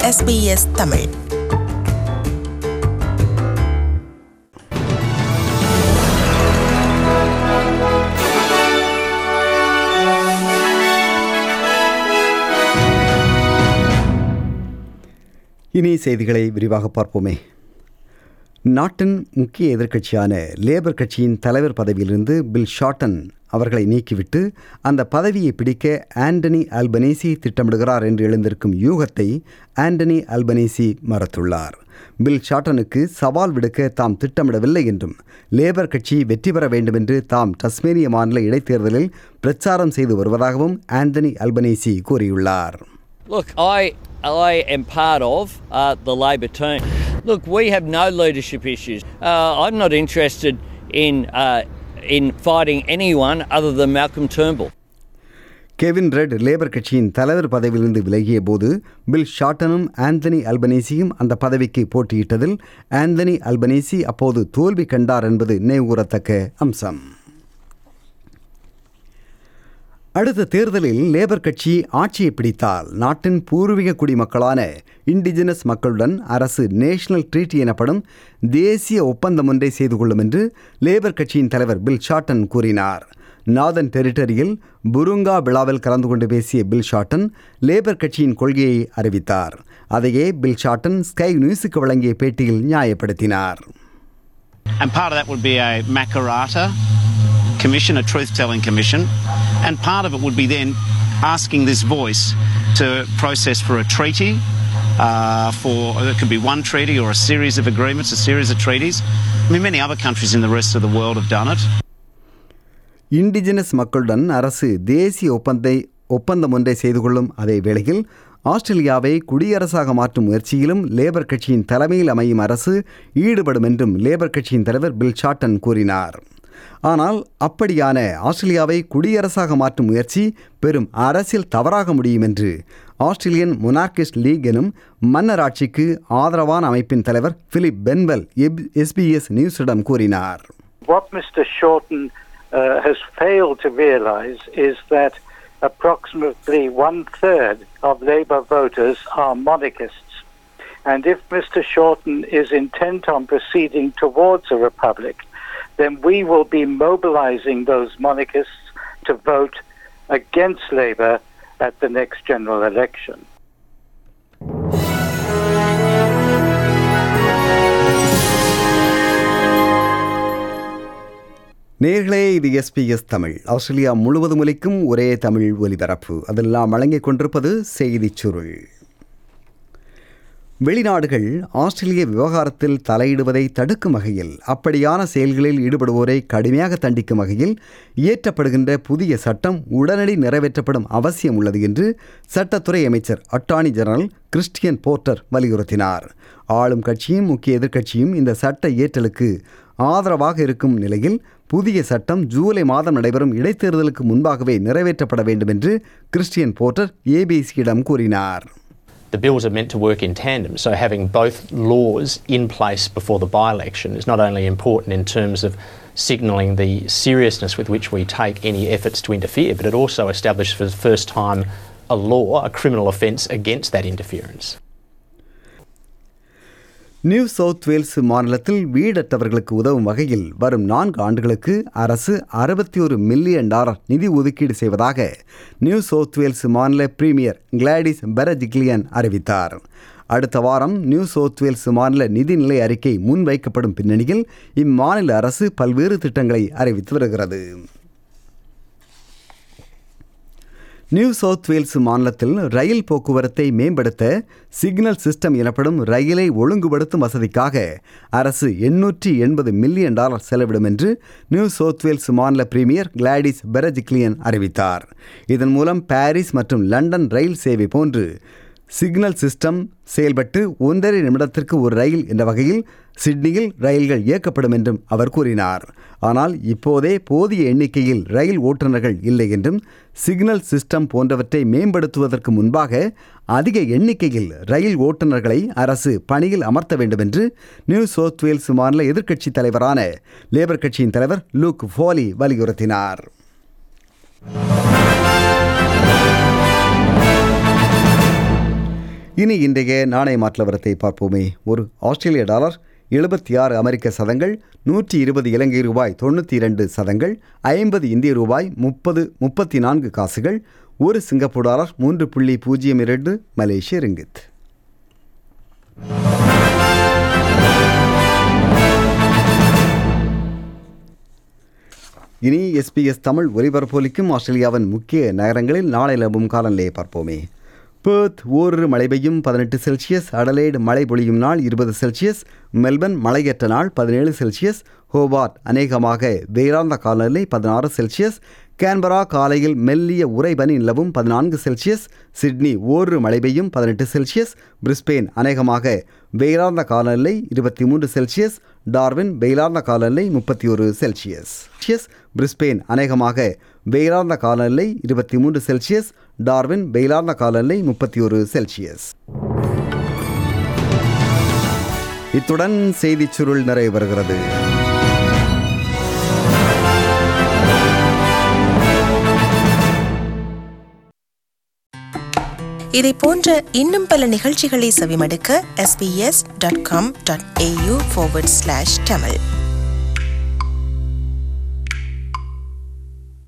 SBS Tamil இனி செய்திகளை விரிவாக பார்ப்போமே நாட்டின் முக்கிய எதிர்க்கட்சியான லேபர் கட்சியின் தலைவர் பதவியிலிருந்து பில் ஷார்டன் அவர்களை நீக்கிவிட்டு அந்த பதவியை பிடிக்க ஆண்டனி அல்பனேசி திட்டமிடுகிறார் என்று எழுந்திருக்கும் யூகத்தை ஆண்டனி அல்பனேசி மறுத்துள்ளார் பில் ஷார்ட்டனுக்கு சவால் விடுக்க தாம் திட்டமிடவில்லை என்றும் லேபர் கட்சி வெற்றி பெற வேண்டும் என்று தாம் டஸ்மேனிய மாநில இடைத்தேர்தலில் பிரச்சாரம் செய்து வருவதாகவும் ஆண்டனி அல்பனேசி கூறியுள்ளார் Look, I I am part of uh, the Labor team. Look, we have no leadership issues. Uh, I'm not interested in uh, in fighting anyone other than Malcolm Turnbull. Kevin Rudd Labor கட்சியின் தலைவர் பதவியிலிருந்து விலகிய போது bill ஷார்ட்டனும் Anthony அல்பனேசியும் அந்த பதவிக்கு போட்டியிட்டதில் Anthony Albanese அப்போது தோல்வி கண்டார் என்பது நினைவுகூரத்தக்க அம்சம் அடுத்த தேர்தலில் லேபர் கட்சி ஆட்சியை பிடித்தால் நாட்டின் பூர்வீக குடிமக்களான இண்டிஜினஸ் மக்களுடன் அரசு நேஷனல் ட்ரீட்டி எனப்படும் தேசிய ஒப்பந்தம் ஒன்றை செய்து கொள்ளும் என்று லேபர் கட்சியின் தலைவர் பில் ஷார்டன் கூறினார் நாதன் டெரிட்டரியில் புருங்கா விழாவில் கலந்து கொண்டு பேசிய பில் ஷார்டன் லேபர் கட்சியின் கொள்கையை அறிவித்தார் அதையே பில் ஷார்டன் ஸ்கை நியூஸுக்கு வழங்கிய பேட்டியில் நியாயப்படுத்தினார் And part of that would be a Makarata commission, a truth telling commission. And part of it would be then asking this voice to process for a treaty. Uh, for it could be one treaty or a series of agreements, a series of treaties. I mean, many other countries in the rest of the world have done it. Indigenous மக்களுடன் அரசு தேசிய ஒப்பந்தை ஒப்பந்தம் ஒன்றை செய்து கொள்ளும் அதே வேளையில் ஆஸ்திரேலியாவை குடியரசாக மாற்றும் முயற்சியிலும் லேபர் கட்சியின் தலைமையில் அமையும் அரசு ஈடுபடும் என்றும் லேபர் கட்சியின் தலைவர் பில் ஷார்டன் கூறினார் ஆனால் அப்படியான ஆஸ்திரேலியாவை குடியரசாக மாற்றும் முயற்சி பெரும் அரசியல் தவறாக முடியும் என்று ஆஸ்திரேலியன் மொனார்கிஸ்ட் லீக் எனும் மன்னராட்சிக்கு ஆதரவான அமைப்பின் தலைவர் பிலிப் பென்வெல் எஸ்பிஎஸ் நியூஸிடம் கூறினார் What Mr. Shorten uh, has failed to realise is that approximately one third of Labour voters are monarchists. And if Mr. Shorten is intent on proceeding towards a republic, then we will be mobilising those monarchists to vote against Labour at the next general election. நேர்களே இது SBS Tamil Australia முழுவதும் ஒலிக்கும் ஒரே தமிழ் ஒலிபரப்பு அதெல்லாம் வழங்கிக் கொண்டிருப்பது செய்திச் சுருள் வெளிநாடுகள் ஆஸ்திரேலிய விவகாரத்தில் தலையிடுவதை தடுக்கும் வகையில் அப்படியான செயல்களில் ஈடுபடுவோரை கடுமையாக தண்டிக்கும் வகையில் இயற்றப்படுகின்ற புதிய சட்டம் உடனடி நிறைவேற்றப்படும் அவசியம் உள்ளது என்று சட்டத்துறை அமைச்சர் அட்டார்னி ஜெனரல் கிறிஸ்டியன் போர்ட்டர் வலியுறுத்தினார் ஆளும் கட்சியும் முக்கிய எதிர்க்கட்சியும் இந்த சட்ட இயற்றலுக்கு ஆதரவாக இருக்கும் நிலையில் புதிய சட்டம் ஜூலை மாதம் நடைபெறும் இடைத்தேர்தலுக்கு முன்பாகவே நிறைவேற்றப்பட வேண்டும் என்று கிறிஸ்டியன் போர்ட்டர் ஏபிசியிடம் கூறினார் The bills are meant to work in tandem, so having both laws in place before the by election is not only important in terms of signalling the seriousness with which we take any efforts to interfere, but it also establishes for the first time a law, a criminal offence against that interference. New South Wales மாநிலத்தில் வீடற்றவர்களுக்கு உதவும் வகையில் வரும் நான்கு ஆண்டுகளுக்கு அரசு அறுபத்தி ஒரு மில்லியன் டாலர் நிதி ஒதுக்கீடு செய்வதாக நியூ சவுத் வேல்ஸ் மாநில பிரீமியர் கிளாடிஸ் பெரஜிக்லியன் அறிவித்தார் அடுத்த வாரம் நியூ சவுத் வேல்ஸ் மாநில நிதிநிலை அறிக்கை முன்வைக்கப்படும் பின்னணியில் இம்மாநில அரசு பல்வேறு திட்டங்களை அறிவித்து வருகிறது நியூ சவுத் வேல்ஸ் மாநிலத்தில் ரயில் போக்குவரத்தை மேம்படுத்த சிக்னல் சிஸ்டம் எனப்படும் ரயிலை ஒழுங்குபடுத்தும் வசதிக்காக அரசு எண்ணூற்றி எண்பது மில்லியன் டாலர் செலவிடும் என்று நியூ சவுத் வேல்ஸ் மாநில பிரீமியர் கிளாடிஸ் பெரஜிக்லியன் அறிவித்தார் இதன் மூலம் பாரிஸ் மற்றும் லண்டன் ரயில் சேவை போன்று சிக்னல் சிஸ்டம் செயல்பட்டு ஒன்றரை நிமிடத்திற்கு ஒரு ரயில் என்ற வகையில் சிட்னியில் ரயில்கள் இயக்கப்படும் என்றும் அவர் கூறினார் ஆனால் இப்போதே போதிய எண்ணிக்கையில் ரயில் ஓட்டுநர்கள் இல்லை என்றும் சிக்னல் சிஸ்டம் போன்றவற்றை மேம்படுத்துவதற்கு முன்பாக அதிக எண்ணிக்கையில் ரயில் ஓட்டுநர்களை அரசு பணியில் அமர்த்த வேண்டும் என்று நியூ சவுத் வேல்ஸ் மாநில எதிர்க்கட்சித் தலைவரான லேபர் கட்சியின் தலைவர் லூக் ஃபோலி வலியுறுத்தினார் இனி இன்றைய நாணய மாற்றவரத்தை பார்ப்போமே ஒரு ஆஸ்திரேலிய டாலர் எழுபத்தி ஆறு அமெரிக்க சதங்கள் நூற்றி இருபது இலங்கை ரூபாய் தொண்ணூற்றி இரண்டு சதங்கள் ஐம்பது இந்திய ரூபாய் முப்பது முப்பத்தி நான்கு காசுகள் ஒரு சிங்கப்பூர் டாலர் மூன்று புள்ளி பூஜ்ஜியம் இரண்டு மலேசிய ரிங்கித் இனி எஸ்பிஎஸ் தமிழ் ஒலிபரப்பொலிக்கும் ஆஸ்திரேலியாவின் முக்கிய நகரங்களில் நாளை நிலவும் காலநிலையை பார்ப்போமே பேர்த் ஓரிரு மழை பெய்யும் பதினெட்டு செல்சியஸ் அடலேடு மழை பொழியும் நாள் இருபது செல்சியஸ் மெல்பர்ன் மழையற்ற நாள் பதினேழு செல்சியஸ் ஹோபார்ட் அநேகமாக வெயிலார்ந்த காலநிலை பதினாறு செல்சியஸ் கேன்பரா காலையில் மெல்லிய உறைபனி நிலவும் பதினான்கு செல்சியஸ் சிட்னி ஓரிரு மழை பெய்யும் பதினெட்டு செல்சியஸ் பிரிஸ்பெயின் அநேகமாக வெயிலார்ந்த காலநிலை இருபத்தி மூன்று செல்சியஸ் டார்வின் வெயிலார்ந்த காலநிலை முப்பத்தி ஒரு செல்சியஸ் செல்சியஸ் பிரிஸ்பெயின் அநேகமாக வெயிலார்ந்த காலநிலை இருபத்தி மூன்று செல்சியஸ் டார்வின் வெயிலார்ந்த காலநிலை முப்பத்தி ஒரு செல்சியஸ் இத்துடன் செய்திச் சுருள் நிறைவு வருகிறது இதை போன்ற இன்னும் பல நிகழ்ச்சிகளை செவிமடுக்க sbs.com.au forward slash tamil